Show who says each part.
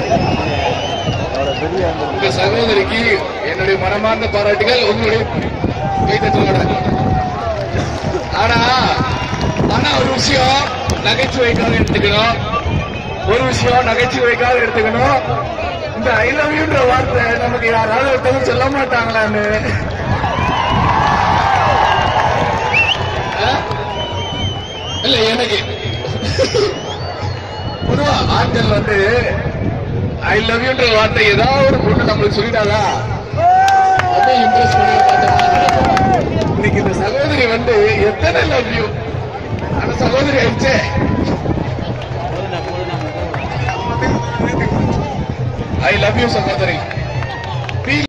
Speaker 1: உங்க சகோதரிக்கு என்னுடைய மனமார்ந்த பாராட்டுகள் உங்களுடைய கைத்தட்டலோட ஆனா ஆனா ஒரு விஷயம் நகைச்சுவைக்காக எடுத்துக்கணும் ஒரு விஷயம் நகைச்சுவைக்காக எடுத்துக்கணும் இந்த ஐ லவ் யூன்ற வார்த்தை நமக்கு யாராவது ஒருத்தவங்க சொல்ல மாட்டாங்களான்னு ஆ? இல்ல எனக்கு பொதுவா ஆண்கள் வந்து ஐ லவ் யூன்ற வார்த்தை ஏதாவது ஒரு பொண்ணு நம்மளுக்கு சொல்லிட்டாதா அப்படியே இம்ப்ரெஸ் பண்ணி பார்த்தோம் இன்னைக்கு இந்த சகோதரி வந்து எத்தனை லவ் யூ ஆனா சகோதரி ஆயிடுச்சே ஐ லவ் யூ சகோதரி